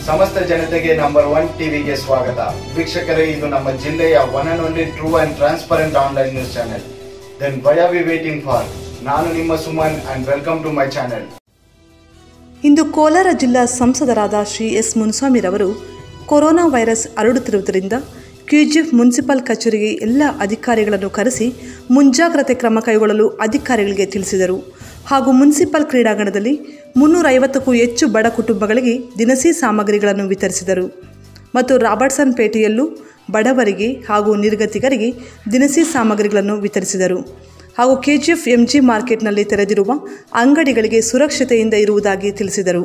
ಸಮಸ್ತ ಜನತೆಗೆ number one ಟಿವಿಗೆ ಸ್ವಾಗತ ವೀಕ್ಷಕರೇ ಇದು ನಮ್ಮ ಜಿಲ್ಲೆಯ one and only true and transparent online news channel then why are we waiting for ನಾನು ನಿಮ್ಮ Suman and welcome to my channel ಇಂದು ಕೋಲಾರ ಜಿಲ್ಲಾ ಸಂಸದರಾದ ಶ್ರೀ ಎಸ್ ಮುನ್ಸ್ವಾಮಿರವರು ಕೊರೋನಾ ವೈರಸ್ ಹರಡುತ್ತಿರುವುದರಿಂದ ಕೆಜಿಎಫ್ ಮುನ್ಸಿಪಲ್ ಕಚೇರಿಗೆ ಎಲ್ಲ ಅಧಿಕಾರಿಗಳನ್ನು ಕರೆಸಿ ಮುಂಜಾಗ್ರತೆ ಕ್ರಮ ಕೈಗೊಳ್ಳಲು ಅಧಿಕಾರಿಗಳಿಗೆ ತಿಳಿಸಿದರು ಹಾಗೂ ಮುನ್ಸಿಪಲ್ ಕ್ರೀಡಾಂಗಣದಲ್ಲಿ ಮುನ್ನೂರೈವತ್ತಕ್ಕೂ ಹೆಚ್ಚು ಬಡ ಕುಟುಂಬಗಳಿಗೆ ದಿನಸಿ ಸಾಮಗ್ರಿಗಳನ್ನು ವಿತರಿಸಿದರು ಮತ್ತು ರಾಬರ್ಟ್ಸನ್ ಪೇಟೆಯಲ್ಲೂ ಬಡವರಿಗೆ ಹಾಗೂ ನಿರ್ಗತಿಕರಿಗೆ ದಿನಸಿ ಸಾಮಗ್ರಿಗಳನ್ನು ವಿತರಿಸಿದರು ಹಾಗೂ ಕೆಜಿಎಫ್ ಎಂಜಿ ಮಾರ್ಕೆಟ್ನಲ್ಲಿ ತೆರೆದಿರುವ ಅಂಗಡಿಗಳಿಗೆ ಸುರಕ್ಷತೆಯಿಂದ ಇರುವುದಾಗಿ ತಿಳಿಸಿದರು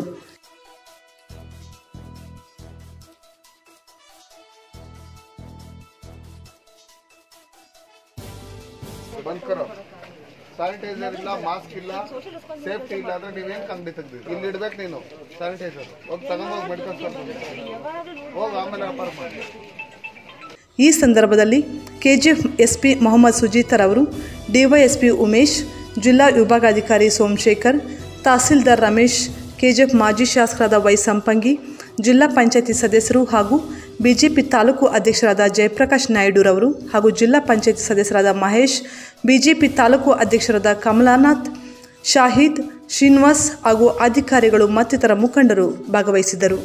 ಬಂದ್ ಕರೋ ಸ್ಯಾನಿಟೈಸರ್ ಇಲ್ಲ ಮಾಸ್ಕ್ ಇಲ್ಲ ಸೇಫ್ಟಿ ಇಲ್ಲ ಅಂದ್ರೆ ನೀವೇನ್ ಅಂಗಡಿ ತೆಗ್ದಿರಿ ಇಲ್ಲಿ ಇಡ್ಬೇಕು ನೀನು ಸ್ಯಾನಿಟೈಸರ್ ಹೋಗಿ ತಗೊಂಡೋಗಿ ಮೆಡಿಕಲ್ ಸ್ಟೋರ್ ಹೋಗಿ ಆಮೇಲೆ ವ್ಯಾಪಾರ ಮಾಡಿ ಈ ಸಂದರ್ಭದಲ್ಲಿ ಕೆಜಿಎಫ್ ಎಸ್ಪಿ ಮೊಹಮ್ಮದ್ ಸುಜೀತರ್ ಅವರು ಡಿವೈಎಸ್ಪಿ ಉಮೇಶ್ ಜಿಲ್ಲಾ ವಿಭಾಗಾಧಿಕಾರಿ ಸೋಮಶೇಖರ್ ತಹಸೀಲ್ದಾರ್ ರಮೇಶ್ ಕೆಜಿಎಫ್ ಮಾಜಿ ಶಾಸಕರಾದ ವೈ ಸಂಪಂಗಿ ಜಿಲ್ಲಾ ಪಂಚಾಯತಿ ಸದಸ್ಯರು ಹಾಗೂ ಬಿಜೆಪಿ ತಾಲೂಕು ಅಧ್ಯಕ್ಷರಾದ ಜಯಪ್ರಕಾಶ್ ನಾಯ್ಡುರವರು ಹಾಗೂ ಜಿಲ್ಲಾ ಪಂಚಾಯತಿ ಸದಸ್ಯರಾದ ಮಹೇಶ್ ಬಿಜೆಪಿ ತಾಲೂಕು ಅಧ್ಯಕ್ಷರಾದ ಕಮಲಾನಾಥ್ ಶಾಹಿದ್ ಶ್ರೀನಿವಾಸ್ ಹಾಗೂ ಅಧಿಕಾರಿಗಳು ಮತ್ತಿತರ ಮುಖಂಡರು ಭಾಗವಹಿಸಿದ್ದರು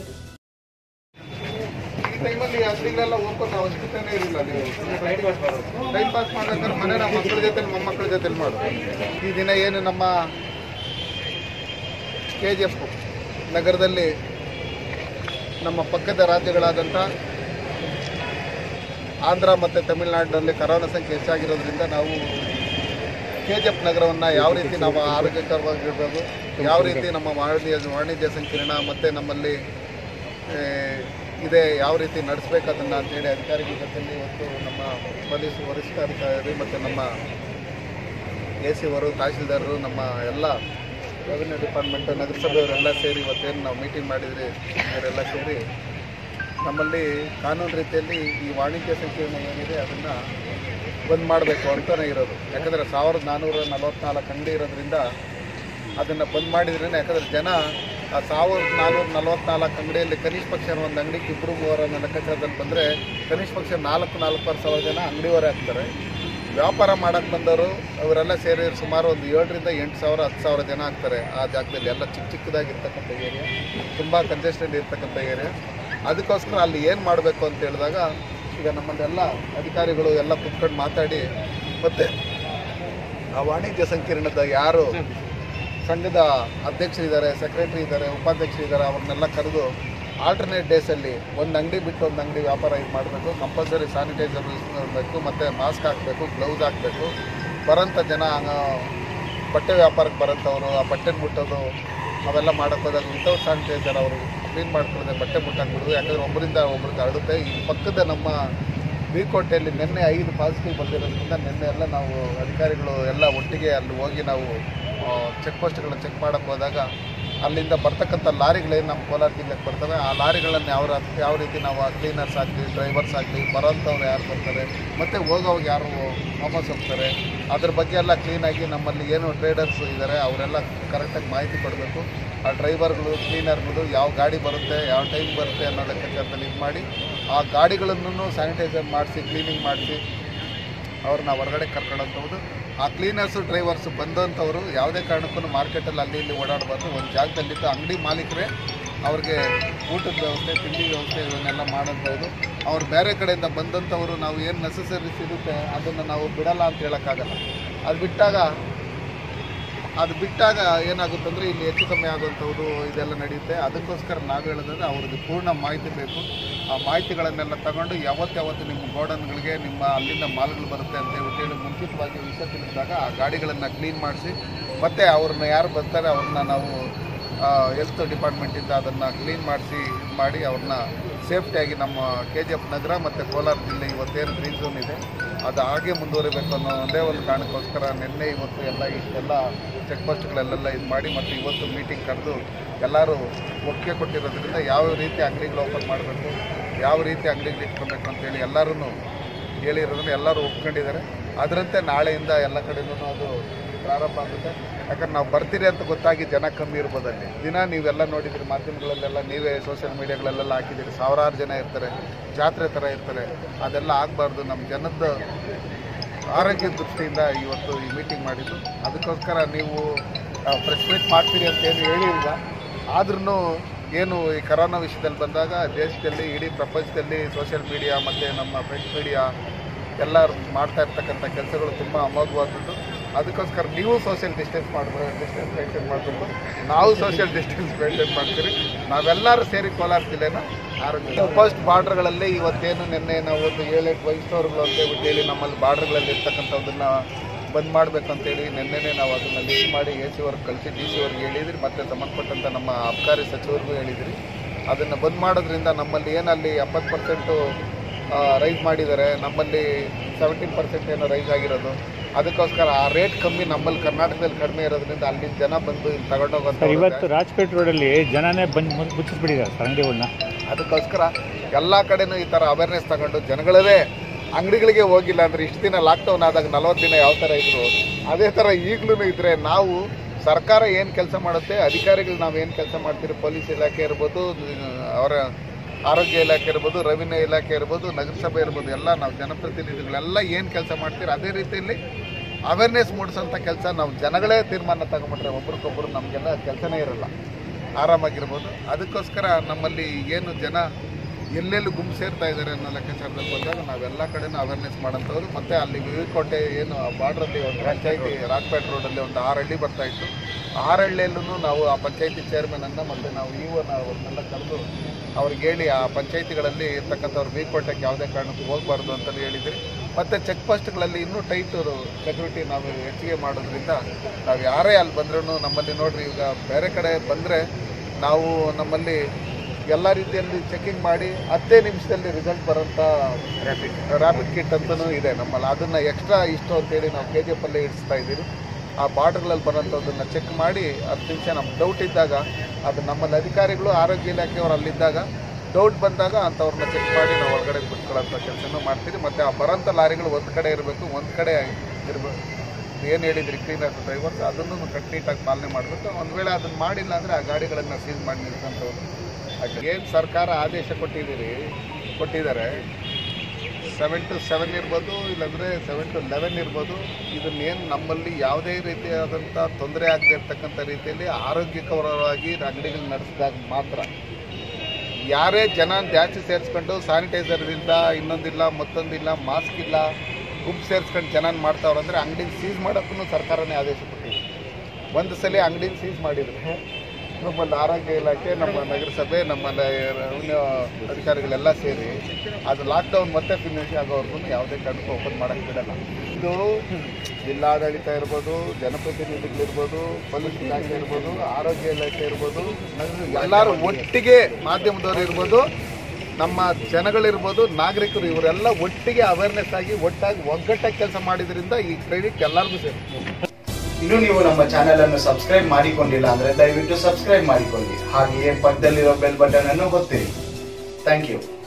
ಈ ಟೈಮಲ್ಲಿ ಅಂಗಡಿಗಳೆಲ್ಲ ಓಪನ್ ಅವಶ್ಯಕತೆನೇ ಇರಲಿಲ್ಲ ನೀವು ಟೈಮ್ ಪಾಸ್ ಮಾಡ್ಬೇಕಾದ್ರೆ ಮನೆ ನಮ್ಮ ಮಕ್ಕಳ ಜೊತೆ ಮೊಮ್ಮಕ್ಕಳ ಜೊತೆ ಮಾಡು ಈ ದಿನ ಏನು ನಮ್ಮ ಕೆ ಜಿ ಎಫ್ ನಗರದಲ್ಲಿ ನಮ್ಮ ಪಕ್ಕದ ರಾಜ್ಯಗಳಾದಂಥ ಆಂಧ್ರ ಮತ್ತು ತಮಿಳುನಾಡಿನಲ್ಲಿ ಕರೋನಾ ಸಂಖ್ಯೆ ಹೆಚ್ಚಾಗಿರೋದ್ರಿಂದ ನಾವು ಕೆ ಜಿ ಎಫ್ ನಗರವನ್ನು ಯಾವ ರೀತಿ ನಾವು ಆರೋಗ್ಯಕರವಾಗಿರ್ಬೋದು ಯಾವ ರೀತಿ ನಮ್ಮ ವಾಣಿಜ್ಯ ವಾಣಿಜ್ಯ ಸಂಕೀರ್ಣ ಮತ್ತು ನಮ್ಮಲ್ಲಿ ಆ, ಇದೆ ಯಾವ ರೀತಿ ನಡೆಸ್ಬೇಕು ಅದನ್ನು ಅಂತೇಳಿ ಅಧಿಕಾರಿಗಳ ಜೊತೆಲಿ ಇವತ್ತು ನಮ್ಮ ಪೊಲೀಸ್ ವರಿಷ್ಠಾಧಿಕಾರಿ ಮತ್ತು ನಮ್ಮ ಎ ಸಿ ಅವರು ತಹಶೀಲ್ದಾರರು ನಮ್ಮ ಎಲ್ಲ ರೆವಿನ್ಯೂ ಡಿಪಾರ್ಟ್ಮೆಂಟ್ ನಗರಸಭೆಯವರೆಲ್ಲ ಸೇರಿ ಇವತ್ತೇನು ನಾವು ಮೀಟಿಂಗ್ ಮಾಡಿದ್ರಿ ಇವರೆಲ್ಲ ಸೇರಿ ನಮ್ಮಲ್ಲಿ ಕಾನೂನು ರೀತಿಯಲ್ಲಿ ಈ ವಾಣಿಜ್ಯ ಸಂಕೀರ್ಣ ಏನಿದೆ ಅದನ್ನು ಬಂದ್ ಮಾಡಬೇಕು ಅಂತಲೇ ಇರೋದು ಯಾಕಂದರೆ ಸಾವಿರದ ನಾನ್ನೂರ ನಲವತ್ನಾಲ್ಕು ಅಂಗಡಿ ಇರೋದ್ರಿಂದ ಅದನ್ನು ಬಂದ್ ಮಾಡಿದ್ರೇ ಯಾಕಂದರೆ ಜನ ಆ ಸಾವಿರದ ನಾನ್ನೂರ ನಲವತ್ನಾಲ್ಕು ಅಂಗಡಿಯಲ್ಲಿ ಕನಿಷ್ಠ ಪಕ್ಷ ಒಂದು ಅಂಗಡಿಗೆ ಇಬ್ಬರು ಮೂವರ ನನ್ನ ಲೆಕ್ಕಾಚಾರದಲ್ಲಿ ಬಂದರೆ ಕನಿಷ್ಠ ಪಕ್ಷ ನಾಲ್ಕು ನಾಲ್ಕೂವರೆ ಸಾವಿರ ಜನ ಅಂಗಡಿಯವರೇ ಆಗ್ತಾರೆ ವ್ಯಾಪಾರ ಮಾಡಕ್ಕೆ ಬಂದವರು ಅವರೆಲ್ಲ ಸೇರಿ ಸುಮಾರು ಒಂದು ಏಳರಿಂದ ಎಂಟು ಸಾವಿರ ಹತ್ತು ಸಾವಿರ ಜನ ಆಗ್ತಾರೆ ಆ ಜಾಗದಲ್ಲಿ ಎಲ್ಲ ಚಿಕ್ಕ ಚಿಕ್ಕದಾಗಿರ್ತಕ್ಕಂಥ ಏರಿಯಾ ತುಂಬ ಕಂಜೆಸ್ಟೆಡ್ ಇರ್ತಕ್ಕಂಥ ಏರಿಯಾ ಅದಕ್ಕೋಸ್ಕರ ಅಲ್ಲಿ ಏನು ಮಾಡಬೇಕು ಅಂತ ಹೇಳಿದಾಗ ಈಗ ನಮ್ಮಲ್ಲೆಲ್ಲ ಅಧಿಕಾರಿಗಳು ಎಲ್ಲ ಕುತ್ಕೊಂಡು ಮಾತಾಡಿ ಮತ್ತು ಆ ವಾಣಿಜ್ಯ ಸಂಕೀರ್ಣದ ಯಾರು ಸಂಘದ ಅಧ್ಯಕ್ಷರಿದ್ದಾರೆ ಸೆಕ್ರೆಟರಿ ಇದ್ದಾರೆ ಉಪಾಧ್ಯಕ್ಷರಿದ್ದಾರೆ ಅವ್ರನ್ನೆಲ್ಲ ಕರೆದು ಆಲ್ಟರ್ನೇಟ್ ಡೇಸಲ್ಲಿ ಒಂದು ಅಂಗಡಿ ಬಿಟ್ಟು ಒಂದು ಅಂಗಡಿ ವ್ಯಾಪಾರ ಇದು ಮಾಡಬೇಕು ಕಂಪಲ್ಸರಿ ಸ್ಯಾನಿಟೈಸರ್ ಯೂಸ್ ಮಾಡಬೇಕು ಮತ್ತು ಮಾಸ್ಕ್ ಹಾಕಬೇಕು ಗ್ಲೌಸ್ ಹಾಕಬೇಕು ಬರೋಂಥ ಜನ ಆ, ಬಟ್ಟೆ ವ್ಯಾಪಾರಕ್ಕೆ ಬರೋಂಥವ್ರು ಆ ಬಟ್ಟೆ ಮುಟ್ಟೋದು ಅವೆಲ್ಲ ಮಾಡೋಕ್ಕೆ ಹೋದಾಗ ವಿತೌಟ್ ಸ್ಯಾನಿಟೈಸರ್ ಅವರು ಕ್ಲೀನ್ ಮಾಡ್ಕೊಳ್ಳದೆ ಬಟ್ಟೆ ಮುಟ್ಟಾಕ್ಬಿಡೋದು ಯಾಕಂದರೆ ಒಬ್ಬರಿಂದ ಒಬ್ರಿಗೆ ಹರಡುತ್ತೆ ಈ ಪಕ್ಕದ ನಮ್ಮ ಬೀರ್ಕೋಟೆಯಲ್ಲಿ ನಿನ್ನೆ ಐದು ಪಾಸಿಟಿವ್ ಬಂದಿರೋದ್ರಿಂದ ನಿನ್ನೆ ಎಲ್ಲ ನಾವು ಅಧಿಕಾರಿಗಳು ಎಲ್ಲ ಒಟ್ಟಿಗೆ ಅಲ್ಲಿ ಹೋಗಿ ನಾವು ಚೆಕ್ ಪೋಸ್ಟ್ಗಳನ್ನ ಚೆಕ್ ಮಾಡೋಕ್ಕೆ ಹೋದಾಗ ಅಲ್ಲಿಂದ ಬರ್ತಕ್ಕಂಥ ಲಾರಿಗಳೇನು ನಮ್ಮ ಕೋಲಾರ ಜಿಲ್ಲೆಗೆ ಬರ್ತವೆ ಆ ಲಾರಿಗಳನ್ನು ಯಾವ ರಾ- ಯಾವ ರೀತಿ ನಾವು ಕ್ಲೀನರ್ಸ್ ಆಗಲಿ ಡ್ರೈವರ್ಸ್ ಆಗಲಿ ಬರೋಂಥವ್ರು ಯಾರು ಬರ್ತಾರೆ ಮತ್ತು ಹೋಗೋವಾಗ ಯಾರು ವಾಪಸ್ ಹೋಗ್ತಾರೆ ಅದ್ರ ಬಗ್ಗೆ ಎಲ್ಲ ಕ್ಲೀನಾಗಿ ನಮ್ಮಲ್ಲಿ ಏನು ಟ್ರೇಡರ್ಸ್ ಇದ್ದಾರೆ ಅವರೆಲ್ಲ ಕರೆಕ್ಟಾಗಿ ಮಾಹಿತಿ ಕೊಡಬೇಕು ಆ ಡ್ರೈವರ್ಗಳು ಕ್ಲೀನರ್ಗಳು ಯಾವ ಗಾಡಿ ಬರುತ್ತೆ ಯಾವ ಟೈಮ್ ಬರುತ್ತೆ ಅನ್ನೋ ಲೆಕ್ಕಾಚಾರದಲ್ಲಿ ಇದು ಮಾಡಿ ಆ ಗಾಡಿಗಳನ್ನು ಸ್ಯಾನಿಟೈಸರ್ ಮಾಡಿಸಿ ಕ್ಲೀನಿಂಗ್ ಮಾಡಿಸಿ ಅವ್ರನ್ನ ಹೊರಗಡೆ ಕರ್ಕೊಳ್ಳೋಂಥದ್ದು ಆ ಕ್ಲೀನರ್ಸು ಡ್ರೈವರ್ಸು ಬಂದಂಥವ್ರು ಯಾವುದೇ ಕಾರಣಕ್ಕೂ ಮಾರ್ಕೆಟಲ್ಲಿ ಅಲ್ಲಿ ಇಲ್ಲಿ ಓಡಾಡಬಾರ್ದು ಒಂದು ಜಾಗದಲ್ಲಿದ್ದು ಅಂಗಡಿ ಮಾಲೀಕರೇ ಅವ್ರಿಗೆ ಊಟದ ವ್ಯವಸ್ಥೆ ತಿಂಡಿ ವ್ಯವಸ್ಥೆ ಇವನ್ನೆಲ್ಲ ಮಾಡೋಂಥದ್ದು ಅವ್ರು ಬೇರೆ ಕಡೆಯಿಂದ ಬಂದಂಥವರು ನಾವು ಏನು ನೆಸಸರೀಸ್ ಇರುತ್ತೆ ಅದನ್ನು ನಾವು ಬಿಡಲ್ಲ ಅಂತ ಹೇಳೋಕ್ಕಾಗಲ್ಲ ಅದು ಬಿಟ್ಟಾಗ ಅದು ಬಿಟ್ಟಾಗ ಏನಾಗುತ್ತಂದರೆ ಇಲ್ಲಿ ಹೆಚ್ಚು ಕಮ್ಮಿ ಆಗುವಂಥದ್ದು ಇದೆಲ್ಲ ನಡೆಯುತ್ತೆ ಅದಕ್ಕೋಸ್ಕರ ನಾವು ಹೇಳೋದಂದ್ರೆ ಅವ್ರಿಗೆ ಪೂರ್ಣ ಮಾಹಿತಿ ಬೇಕು ಆ ಮಾಹಿತಿಗಳನ್ನೆಲ್ಲ ತಗೊಂಡು ಯಾವತ್ತು ಯಾವತ್ತು ನಿಮ್ಮ ಗೋಡನ್ಗಳಿಗೆ ನಿಮ್ಮ ಅಲ್ಲಿಂದ ಮಾಲ್ಗಳು ಬರುತ್ತೆ ಅಂತ ಹೇಳ್ಬಿಟ್ಟು ಹೇಳಿ ಮುಂಚಿತವಾಗಿ ವಿಷಯ ತಿಳಿಸಿದಾಗ ಆ ಗಾಡಿಗಳನ್ನು ಕ್ಲೀನ್ ಮಾಡಿಸಿ ಮತ್ತು ಅವ್ರನ್ನ ಯಾರು ಬರ್ತಾರೆ ಅವ್ರನ್ನ ನಾವು ಹೆಲ್ತ್ ಡಿಪಾರ್ಟ್ಮೆಂಟಿಂದ ಅದನ್ನು ಕ್ಲೀನ್ ಮಾಡಿಸಿ ಇದು ಮಾಡಿ ಅವ್ರನ್ನ ಸೇಫ್ಟಿಯಾಗಿ ನಮ್ಮ ಕೆ ಜಿ ಎಫ್ ನಗರ ಮತ್ತು ಕೋಲಾರ ಜಿಲ್ಲೆ ಇವತ್ತೇನು ಗ್ರೀನ್ ಝೋನ್ ಇದೆ ಅದು ಹಾಗೆ ಮುಂದುವರಿಬೇಕು ಅನ್ನೋ ಒಂದೇ ಒಂದು ಕಾರಣಕ್ಕೋಸ್ಕರ ನಿನ್ನೆ ಇವತ್ತು ಎಲ್ಲ ಇಷ್ಟೆಲ್ಲ ಚೆಕ್ ಪೋಸ್ಟ್ಗಳೆಲ್ಲ ಇದು ಮಾಡಿ ಮತ್ತು ಇವತ್ತು ಮೀಟಿಂಗ್ ಕರೆದು ಎಲ್ಲರೂ ಒಪ್ಪಿಗೆ ಕೊಟ್ಟಿರೋದ್ರಿಂದ ಯಾವ ರೀತಿ ಅಂಗಡಿಗಳು ಓಪನ್ ಮಾಡಬೇಕು ಯಾವ ರೀತಿ ಅಂಗಡಿಗಳು ಇಟ್ಕೊಬೇಕು ಅಂತೇಳಿ ಎಲ್ಲರೂ ಹೇಳಿರೋದನ್ನ ಎಲ್ಲರೂ ಒಪ್ಕೊಂಡಿದ್ದಾರೆ ಅದರಂತೆ ನಾಳೆಯಿಂದ ಎಲ್ಲ ಕಡೆನೂ ಅದು ಪ್ರಾರಂಭ ಆಗುತ್ತೆ ಯಾಕಂದ್ರೆ ನಾವು ಬರ್ತೀರಿ ಅಂತ ಗೊತ್ತಾಗಿ ಜನ ಕಮ್ಮಿ ಇರ್ಬೋದಲ್ಲಿ ದಿನ ನೀವೆಲ್ಲ ನೋಡಿದ್ರಿ ಮಾಧ್ಯಮಗಳಲ್ಲೆಲ್ಲ ನೀವೇ ಸೋಷಿಯಲ್ ಮೀಡಿಯಾಗಳಲ್ಲೆಲ್ಲ ಹಾಕಿದ್ದೀರಿ ಸಾವಿರಾರು ಜನ ಇರ್ತಾರೆ ಜಾತ್ರೆ ಥರ ಇರ್ತಾರೆ ಅದೆಲ್ಲ ಆಗಬಾರ್ದು ನಮ್ಮ ಜನದ ಆರೋಗ್ಯ ದೃಷ್ಟಿಯಿಂದ ಇವತ್ತು ಈ ಮೀಟಿಂಗ್ ಮಾಡಿದ್ದು ಅದಕ್ಕೋಸ್ಕರ ನೀವು ಪ್ರೆಸ್ ಮೀಟ್ ಮಾಡ್ತೀರಿ ಅಂತ ಏನು ಹೇಳಿಲ್ಲ ಆದ್ರೂ ಏನು ಈ ಕರೋನಾ ವಿಷಯದಲ್ಲಿ ಬಂದಾಗ ದೇಶದಲ್ಲಿ ಇಡೀ ಪ್ರಪಂಚದಲ್ಲಿ ಸೋಷಿಯಲ್ ಮೀಡಿಯಾ ಮತ್ತು ನಮ್ಮ ಪ್ರಿಂಟ್ ಮೀಡಿಯಾ ಎಲ್ಲ ಮಾಡ್ತಾ ಇರ್ತಕ್ಕಂಥ ಕೆಲಸಗಳು ತುಂಬ ಅಮೋಘವಾದದ್ದು ಅದಕ್ಕೋಸ್ಕರ ನೀವು ಸೋಷಿಯಲ್ ಡಿಸ್ಟೆನ್ಸ್ ಮಾಡಬೇಕು ಡಿಸ್ಟೆನ್ಸ್ ಮೇಂಟೈನ್ ಮಾಡಬೇಕು ನಾವು ಸೋಷಿಯಲ್ ಡಿಸ್ಟೆನ್ಸ್ ಮೇಂಟೈನ್ ಮಾಡ್ತೀರಿ ನಾವೆಲ್ಲರೂ ಸೇರಿ ಕೋಲಾರ ಜಿಲ್ಲೆನ ಆರೋಗ್ಯ ಫಸ್ಟ್ ಬಾರ್ಡ್ರ್ಗಳಲ್ಲಿ ಇವತ್ತೇನು ನಿನ್ನೆ ನಾವು ಒಂದು ಏಳೆಂಟು ವಯಸ್ಸವ್ರುಗಳು ಅಂತ ಹೇಳ್ಬಿಟ್ಟು ಹೇಳಿ ನಮ್ಮಲ್ಲಿ ಬಾರ್ಡ್ರ್ಗಳಲ್ಲಿ ಇರ್ತಕ್ಕಂಥದ್ದನ್ನ ಬಂದ್ ಮಾಡಬೇಕು ಅಂತೇಳಿ ನಿನ್ನೆನೇ ನಾವು ಅದನ್ನು ಲಿಸ್ಟ್ ಮಾಡಿ ಎ ಸಿ ಅವ್ರಿಗೆ ಕಳಿಸಿ ಡಿ ಸಿ ಅವ್ರಿಗೆ ಹೇಳಿದ್ರಿ ಮತ್ತು ಸಂಬಂಧಪಟ್ಟಂಥ ನಮ್ಮ ಅಬ್ಕಾರಿ ಸಚಿವರಿಗೂ ಹೇಳಿದ್ರಿ ಅದನ್ನು ಬಂದ್ ಮಾಡೋದ್ರಿಂದ ನಮ್ಮಲ್ಲಿ ಏನಲ್ಲಿ ಎಪ್ಪತ್ತು ಪರ್ಸೆಂಟು ರೈಸ್ ಮಾಡಿದ್ದಾರೆ ನಮ್ಮಲ್ಲಿ ಸೆವೆಂಟೀನ್ ಪರ್ಸೆಂಟ್ ಏನೋ ರೈಸ್ ಆಗಿರೋದು ಅದಕ್ಕೋಸ್ಕರ ಆ ರೇಟ್ ಕಮ್ಮಿ ನಮ್ಮಲ್ಲಿ ಕರ್ನಾಟಕದಲ್ಲಿ ಕಡಿಮೆ ಇರೋದ್ರಿಂದ ಅಲ್ಲಿ ಜನ ಬಂದು ಇಲ್ಲಿ ತಗೊಂಡೋಗೋಂಥ ಸರ್ ಇವತ್ತು ರಾಜ್ಪೇಟ್ ರೋಡಲ್ಲಿ ಜನನೇ ಬಂದು ಮುಚ್ಚಿ ಮುಚ್ಚಿಸ್ಬಿಟ್ಟಿದ್ದಾರೆ ಸರ್ ಅಂಗಡಿಗಳನ್ನ ಅದಕ್ಕೋಸ್ಕರ ಎಲ್ಲ ಕಡೆನೂ ಈ ಥರ ಅವೇರ್ನೆಸ್ ತಗೊಂಡು ಜನಗಳೇ ಅಂಗಡಿಗಳಿಗೆ ಹೋಗಿಲ್ಲ ಅಂದರೆ ಇಷ್ಟು ದಿನ ಲಾಕ್ಡೌನ್ ಆದಾಗ ನಲವತ್ತು ದಿನ ಯಾವ ಥರ ಇದ್ರು ಅದೇ ಥರ ಈಗಲೂ ಇದ್ದರೆ ನಾವು ಸರ್ಕಾರ ಏನು ಕೆಲಸ ಮಾಡುತ್ತೆ ಅಧಿಕಾರಿಗಳು ನಾವು ಏನು ಕೆಲಸ ಮಾಡ್ತೀರಿ ಪೊಲೀಸ್ ಇಲಾಖೆ ಇರ್ಬೋದು ಅವರ ಆರೋಗ್ಯ ಇಲಾಖೆ ಇರ್ಬೋದು ರೆವಿನ್ಯೂ ಇಲಾಖೆ ಇರ್ಬೋದು ನಗರಸಭೆ ಇರ್ಬೋದು ಎಲ್ಲ ನಾವು ಜನಪ್ರತಿನಿಧಿಗಳೆಲ್ಲ ಏನು ಕೆಲಸ ಮಾಡ್ತೀರಿ ಅದೇ ರೀತಿಯಲ್ಲಿ ಅವೇರ್ನೆಸ್ ಮೂಡಿಸೋಂಥ ಕೆಲಸ ನಾವು ಜನಗಳೇ ತೀರ್ಮಾನ ತಗೊಂಬಿಟ್ರೆ ಒಬ್ರಿಗೊಬ್ರು ನಮಗೆಲ್ಲ ಕೆಲಸನೇ ಇರಲ್ಲ ಆರಾಮಾಗಿರ್ಬೋದು ಅದಕ್ಕೋಸ್ಕರ ನಮ್ಮಲ್ಲಿ ಏನು ಜನ ಎಲ್ಲೆಲ್ಲಿ ಗುಂಪು ಸೇರ್ತಾ ಇದ್ದಾರೆ ಅನ್ನೋ ಲೆಕ್ಕಾಚಾರದಲ್ಲಿ ಬಂದಾಗ ನಾವೆಲ್ಲ ಕಡೆನೂ ಅವೇರ್ನೆಸ್ ಮಾಡೋಂಥವ್ರು ಮತ್ತು ಅಲ್ಲಿ ವಿವಿಕೋಟೆ ಏನು ಆ ಬಾರ್ಡ್ರಲ್ಲಿ ಒಂದು ಪಂಚಾಯತಿ ರಾಜ್ಪೇಟ್ ರೋಡಲ್ಲಿ ಒಂದು ಆರು ಹಳ್ಳಿ ಬರ್ತಾ ಇತ್ತು ಆರು ಹಳ್ಳಿಯಲ್ಲೂ ನಾವು ಆ ಪಂಚಾಯತಿ ಚೇರ್ಮನನ್ನು ಮತ್ತು ನಾವು ಇವನ್ನ ಅವ್ರನ್ನೆಲ್ಲ ಕರೆದು ಅವ್ರಿಗೆ ಹೇಳಿ ಆ ಪಂಚಾಯತಿಗಳಲ್ಲಿ ಇರ್ತಕ್ಕಂಥವ್ರು ವಿವಿಕೋಟೆಗೆ ಯಾವುದೇ ಕಾರಣಕ್ಕೂ ಹೋಗಬಾರ್ದು ಅಂತಲೂ ಹೇಳಿದ್ರಿ ಮತ್ತು ಚೆಕ್ ಪೋಸ್ಟ್ಗಳಲ್ಲಿ ಇನ್ನೂ ಟೈಟ್ ಸೆಕ್ಯೂರಿಟಿ ನಾವು ಹೆಚ್ಚಿಗೆ ಮಾಡೋದ್ರಿಂದ ನಾವು ಯಾರೇ ಅಲ್ಲಿ ಬಂದ್ರೂ ನಮ್ಮಲ್ಲಿ ನೋಡ್ರಿ ಈಗ ಬೇರೆ ಕಡೆ ಬಂದರೆ ನಾವು ನಮ್ಮಲ್ಲಿ ಎಲ್ಲ ರೀತಿಯಲ್ಲಿ ಚೆಕಿಂಗ್ ಮಾಡಿ ಹತ್ತೇ ನಿಮಿಷದಲ್ಲಿ ರಿಸಲ್ಟ್ ಬರೋಂಥ ರ್ಯಾಪಿಡ್ ರ್ಯಾಪಿಡ್ ಕಿಟ್ ಅಂತಲೂ ಇದೆ ನಮ್ಮಲ್ಲಿ ಅದನ್ನು ಎಕ್ಸ್ಟ್ರಾ ಇಷ್ಟು ಅಂತೇಳಿ ನಾವು ಕೆ ಜಿ ಎಫಲ್ಲೇ ಇಡಿಸ್ತಾ ಇದ್ದೀವಿ ಆ ಬಾರ್ಡ್ರ್ಗಳಲ್ಲಿ ಬರೋಂಥದ್ದನ್ನು ಚೆಕ್ ಮಾಡಿ ಹತ್ತು ನಿಮಿಷ ನಮ್ಗೆ ಡೌಟ್ ಇದ್ದಾಗ ಅದು ನಮ್ಮಲ್ಲಿ ಅಧಿಕಾರಿಗಳು ಆರೋಗ್ಯ ಇಲಾಖೆಯವರು ಅಲ್ಲಿದ್ದಾಗ ಡೌಟ್ ಬಂದಾಗ ಅಂಥವ್ರನ್ನ ಚೆಕ್ ಮಾಡಿ ನಾವು ಹೊರಗಡೆ ಬಿಟ್ಕೊಳ್ಳೋಂಥ ಕೆಲಸನೂ ಮಾಡ್ತೀವಿ ಮತ್ತು ಆ ಬರೋಂಥ ಲಾರಿಗಳು ಒಂದು ಕಡೆ ಇರಬೇಕು ಒಂದು ಕಡೆ ಇರಬೇಕು ಏನು ಹೇಳಿದ್ರಿ ಕ್ಲೀನರ್ಸ್ ಡ್ರೈವರ್ಸ್ ಅದನ್ನು ಕಟ್ನೀಟಾಗಿ ಪಾಲನೆ ಮಾಡಬೇಕು ಒಂದು ವೇಳೆ ಅದನ್ನು ಮಾಡಿಲ್ಲ ಅಂದರೆ ಆ ಗಾಡಿಗಳನ್ನು ಸೀಸ್ ಮಾಡಿ ನಿಲ್ಸಂಥವ್ರು ಏನು ಸರ್ಕಾರ ಆದೇಶ ಕೊಟ್ಟಿದ್ದೀರಿ ಕೊಟ್ಟಿದ್ದಾರೆ ಸೆವೆನ್ ಟು ಸೆವೆನ್ ಇರ್ಬೋದು ಇಲ್ಲಾಂದರೆ ಸೆವೆನ್ ಟು ಲೆವೆನ್ ಇರ್ಬೋದು ಇದನ್ನೇನು ನಮ್ಮಲ್ಲಿ ಯಾವುದೇ ರೀತಿಯಾದಂಥ ತೊಂದರೆ ಆಗದೆ ಇರ್ತಕ್ಕಂಥ ರೀತಿಯಲ್ಲಿ ಆರೋಗ್ಯಕರವಾಗಿ ಅಂಗಡಿಗಳು ನಡೆಸಿದಾಗ ಮಾತ್ರ ಯಾರೇ ಜನ ಜಾಸ್ತಿ ಸೇರಿಸ್ಕೊಂಡು ಸ್ಯಾನಿಟೈಸರ್ ಇಲ್ಲ ಇನ್ನೊಂದಿಲ್ಲ ಮತ್ತೊಂದಿಲ್ಲ ಮಾಸ್ಕ್ ಇಲ್ಲ ಗುಂಪು ಸೇರಿಸ್ಕೊಂಡು ಜನ ಮಾಡ್ತಾವ್ರೆ ಅಂದರೆ ಅಂಗಡಿನ ಸೀಸ್ ಮಾಡೋಕ್ಕೂ ಸರ್ಕಾರನೇ ಆದೇಶ ಕೊಟ್ಟಿದೆ ಒಂದು ಸಲ ಅಂಗಡಿನ ಸೀಸ್ ಮಾಡಿದರೆ ನಮ್ಮಲ್ಲಿ ಆರೋಗ್ಯ ಇಲಾಖೆ ನಮ್ಮ ನಗರಸಭೆ ನಮ್ಮಲ್ಲಿ ರೆವಿನ್ಯೂ ಅಧಿಕಾರಿಗಳೆಲ್ಲ ಸೇರಿ ಅದು ಲಾಕ್ಡೌನ್ ಮತ್ತೆ ಫಿನಿಶ್ ಆಗೋವರೆಗೂ ಯಾವುದೇ ಕಾರಣಕ್ಕೂ ಓಪನ್ ಮಾಡೋಕ್ಕೆ ಬಿಡಲ್ಲ ಇದು ಜಿಲ್ಲಾಡಳಿತ ಇರ್ಬೋದು ಜನಪ್ರತಿನಿಧಿಗಳಿರ್ಬೋದು ಪೊಲೀಸ್ ಇಲಾಖೆ ಇರ್ಬೋದು ಆರೋಗ್ಯ ಇಲಾಖೆ ಇರ್ಬೋದು ನಗರ ಎಲ್ಲರೂ ಒಟ್ಟಿಗೆ ಮಾಧ್ಯಮದವರು ಇರ್ಬೋದು ನಮ್ಮ ಜನಗಳಿರ್ಬೋದು ನಾಗರಿಕರು ಇವರೆಲ್ಲ ಒಟ್ಟಿಗೆ ಅವೇರ್ನೆಸ್ ಆಗಿ ಒಟ್ಟಾಗಿ ಒಗ್ಗಟ್ಟಾಗಿ ಕೆಲಸ ಮಾಡಿದ್ರಿಂದ ಈ ಕ್ರೆಡಿಟ್ ಎಲ್ಲರಿಗೂ ಸೇರುತ್ತೆ ಇನ್ನು ನೀವು ನಮ್ಮ ಚಾನೆಲ್ ಅನ್ನು ಸಬ್ಸ್ಕ್ರೈಬ್ ಮಾಡಿಕೊಂಡಿಲ್ಲ ಅಂದ್ರೆ ದಯವಿಟ್ಟು ಸಬ್ಸ್ಕ್ರೈಬ್ ಮಾಡಿಕೊಳ್ಳಿ ಹಾಗೆಯೇ ಪಕ್ಕದಲ್ಲಿರೋ ಬೆಲ್ ಬಟನ್ ಅನ್ನು ಒತ್ತಿರಿ ಥ್ಯಾಂಕ್ ಯು